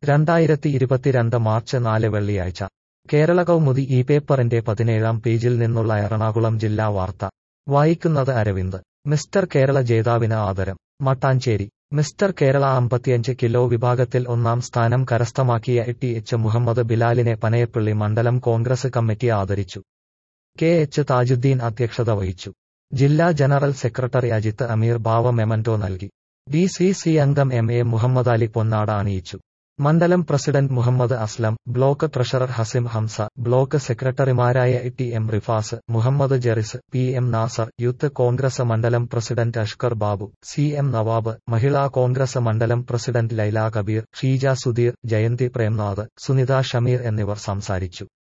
രണ്ടായിരത്തി ഇരുപത്തിരണ്ട് മാർച്ച് നാല് വെള്ളിയാഴ്ച കേരള കൗമുദി ഈ പേപ്പറിന്റെ പതിനേഴാം പേജിൽ നിന്നുള്ള എറണാകുളം ജില്ലാ വാർത്ത വായിക്കുന്നത് അരവിന്ദ് മിസ്റ്റർ കേരള ജേതാവിന് ആദരം മട്ടാഞ്ചേരി മിസ്റ്റർ കേരള അമ്പത്തിയഞ്ച് കിലോ വിഭാഗത്തിൽ ഒന്നാം സ്ഥാനം കരസ്ഥമാക്കിയ ടി എച്ച് മുഹമ്മദ് ബിലാലിനെ പനയപ്പള്ളി മണ്ഡലം കോൺഗ്രസ് കമ്മിറ്റി ആദരിച്ചു കെ എച്ച് താജുദ്ദീൻ അധ്യക്ഷത വഹിച്ചു ജില്ലാ general secretary Ajith Ameer Bava memento നൽകി ഡി സി സി അംഗം എം എ മുഹമ്മദ് അലി പൊന്നാട അണിയിച്ചു മണ്ഡലം president Muhammad Aslam block treasurer Hasim Hamza block സെക്രട്ടറിമാരായ T M Rifas Muhammad Jeris P M Nasar youth Congress മണ്ഡലം president Ashkar Babu C M Nawab Mahila Congress മണ്ഡലം പ്രസിഡന്റ് ലൈല കബീർ ഷീജ സുധീർ ജയന്തി പ്രേംനാഥ് സുനിത ഷമീർ എന്നിവർ സംസാരിച്ചു